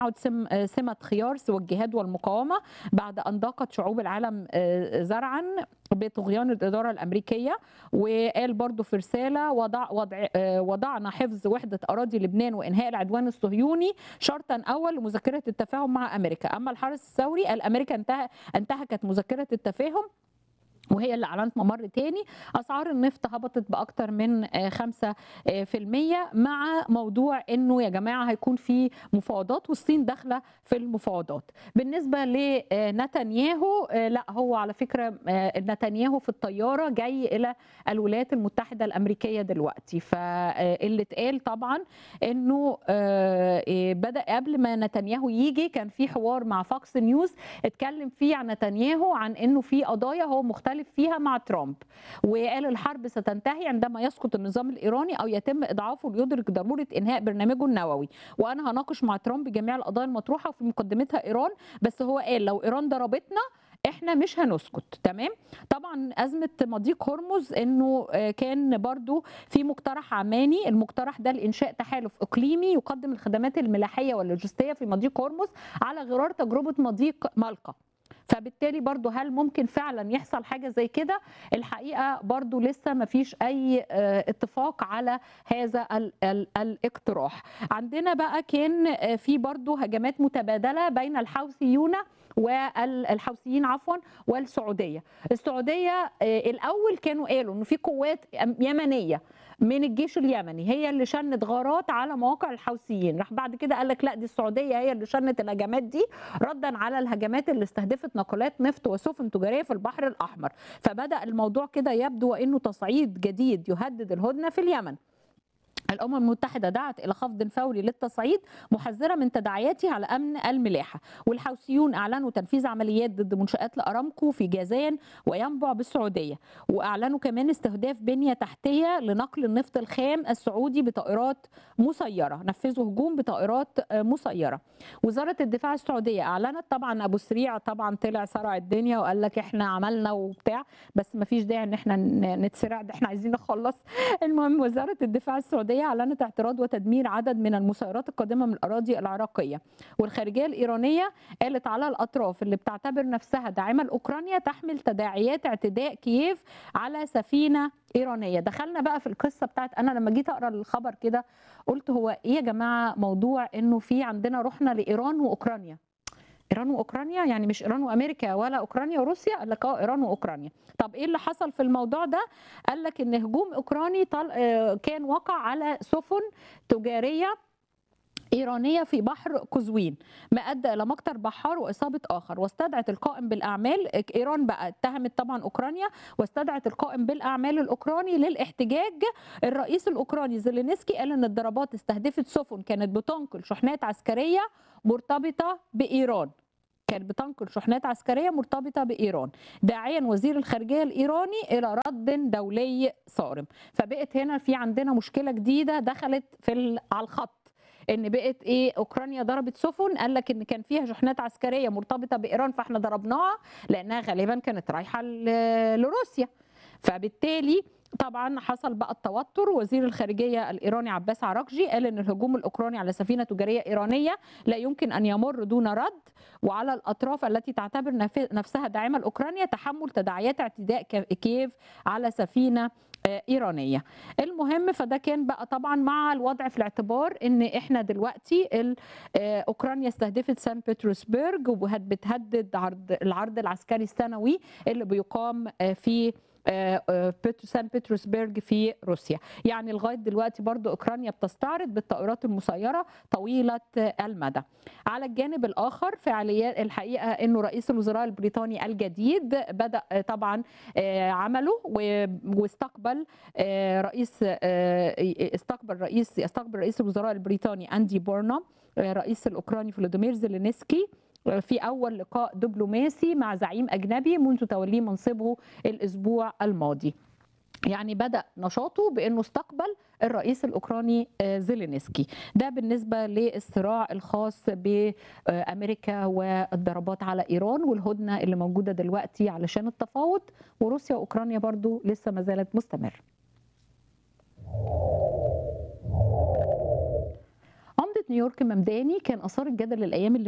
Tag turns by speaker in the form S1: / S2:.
S1: تعد سم سمة خيار سوى الجهاد والمقاومة بعد أن ضاقت شعوب العالم زرعا بطغيان الإدارة الأمريكية وقال برضو في رسالة وضع وضع وضعنا حفظ وحدة أراضي لبنان وإنهاء العدوان الصهيوني شرطا أول لمذكرة التفاهم مع أمريكا أما الحرس الثوري قال أمريكا انتهى انتهكت مذكرة التفاهم وهي اللي اعلنت ممر تاني اسعار النفط هبطت باكتر من 5% مع موضوع انه يا جماعه هيكون في مفاوضات والصين داخله في المفاوضات بالنسبه لنتنياهو لا هو على فكره نتنياهو في الطياره جاي الى الولايات المتحده الامريكيه دلوقتي فاللي اتقال طبعا انه بدا قبل ما نتنياهو يجي كان في حوار مع فوكس نيوز اتكلم فيه عن نتنياهو عن انه في قضايا هو مختلف فيها مع ترامب وقال الحرب ستنتهي عندما يسقط النظام الايراني او يتم اضعافه ليدرك ضروره انهاء برنامجه النووي وانا هناقش مع ترامب جميع القضايا المطروحه وفي مقدمتها ايران بس هو قال لو ايران ضربتنا احنا مش هنسكت تمام طبعا ازمه مضيق هرمز انه كان برضو في مقترح عماني المقترح ده لانشاء تحالف اقليمي يقدم الخدمات الملاحيه واللوجستيه في مضيق هرمز على غرار تجربه مضيق ملقا فبالتالي برضو هل ممكن فعلا يحصل حاجه زي كده الحقيقه برضو لسه ما فيش اي اتفاق على هذا ال ال الاقتراح عندنا بقى كان في برضو هجمات متبادله بين الحوثيون والحوثيين عفوا والسعوديه السعوديه الاول كانوا قالوا انه في قوات يمنيه من الجيش اليمني هي اللي شنت غارات على مواقع الحوثيين راح بعد كده قال لك لا دي السعوديه هي اللي شنت الهجمات دي ردا على الهجمات اللي استهدفت ناقلات نفط وسفن تجاريه في البحر الاحمر فبدا الموضوع كده يبدو وانه تصعيد جديد يهدد الهدنه في اليمن الامم المتحده دعت الى خفض فوري للتصعيد محذره من تداعياته على امن الملاحه والحوثيون اعلنوا تنفيذ عمليات ضد منشات لارامكو في جازان وينبع بالسعوديه واعلنوا كمان استهداف بنيه تحتيه لنقل النفط الخام السعودي بطائرات مسيره نفذوا هجوم بطائرات مسيره وزاره الدفاع السعوديه اعلنت طبعا ابو سريع طبعا طلع سرع الدنيا وقال لك احنا عملنا وبتاع بس ما فيش داعي ان احنا نتسرع ده احنا عايزين نخلص المهم وزاره الدفاع السعوديه اعلنت اعتراض وتدمير عدد من المسيرات القادمه من الاراضي العراقيه والخارجيه الايرانيه قالت على الاطراف اللي بتعتبر نفسها داعمه لاوكرانيا تحمل تداعيات اعتداء كييف على سفينه ايرانيه دخلنا بقى في القصه بتاعت انا لما جيت اقرا الخبر كده قلت هو ايه يا جماعه موضوع انه في عندنا رحنا لايران واوكرانيا ايران واوكرانيا يعني مش ايران وامريكا ولا اوكرانيا وروسيا قال لك اه ايران واوكرانيا طب ايه اللي حصل في الموضوع ده قال لك ان هجوم اوكراني طل... كان وقع على سفن تجاريه إيرانية في بحر قزوين ما أدى إلى مقتل بحار وإصابة آخر واستدعت القائم بالأعمال إيران بقى اتهمت طبعا أوكرانيا واستدعت القائم بالأعمال الأوكراني للاحتجاج الرئيس الأوكراني زيلينسكي قال إن الضربات استهدفت سفن كانت بتنقل شحنات عسكرية مرتبطة بإيران كانت بتنقل شحنات عسكريه مرتبطه بايران داعيا وزير الخارجيه الايراني الى رد دولي صارم فبقت هنا في عندنا مشكله جديده دخلت في على الخط ان بقت ايه اوكرانيا ضربت سفن قال لك ان كان فيها شحنات عسكريه مرتبطه بايران فاحنا ضربناها لانها غالبا كانت رايحه لروسيا فبالتالي طبعا حصل بقى التوتر وزير الخارجيه الايراني عباس عراقجي قال ان الهجوم الاوكراني على سفينه تجاريه ايرانيه لا يمكن ان يمر دون رد وعلى الاطراف التي تعتبر نفسها داعمه لاوكرانيا تحمل تداعيات اعتداء كييف على سفينه ايرانيه المهم فده كان بقى طبعا مع الوضع في الاعتبار ان احنا دلوقتي اوكرانيا استهدفت سان بطرسبرج وبتهدد عرض العرض العسكري السنوي اللي بيقام في سان بطرسبرج في روسيا يعني لغايه دلوقتي برضو اوكرانيا بتستعرض بالطائرات المسيره طويله المدى على الجانب الاخر فعاليات الحقيقه انه رئيس الوزراء البريطاني الجديد بدا طبعا عمله واستقبل رئيس استقبل رئيس استقبل رئيس الوزراء البريطاني اندي بورنام رئيس الاوكراني فلوديمير زيلينسكي في أول لقاء دبلوماسي مع زعيم أجنبي منذ توليه منصبه الأسبوع الماضي يعني بدأ نشاطه بأنه استقبل الرئيس الأوكراني زيلينسكي ده بالنسبة للصراع الخاص بأمريكا والضربات على إيران والهدنة اللي موجودة دلوقتي علشان التفاوض وروسيا وأوكرانيا برضو لسه ما زالت مستمرة نيويورك ممداني كان اثار الجدل الايام اللي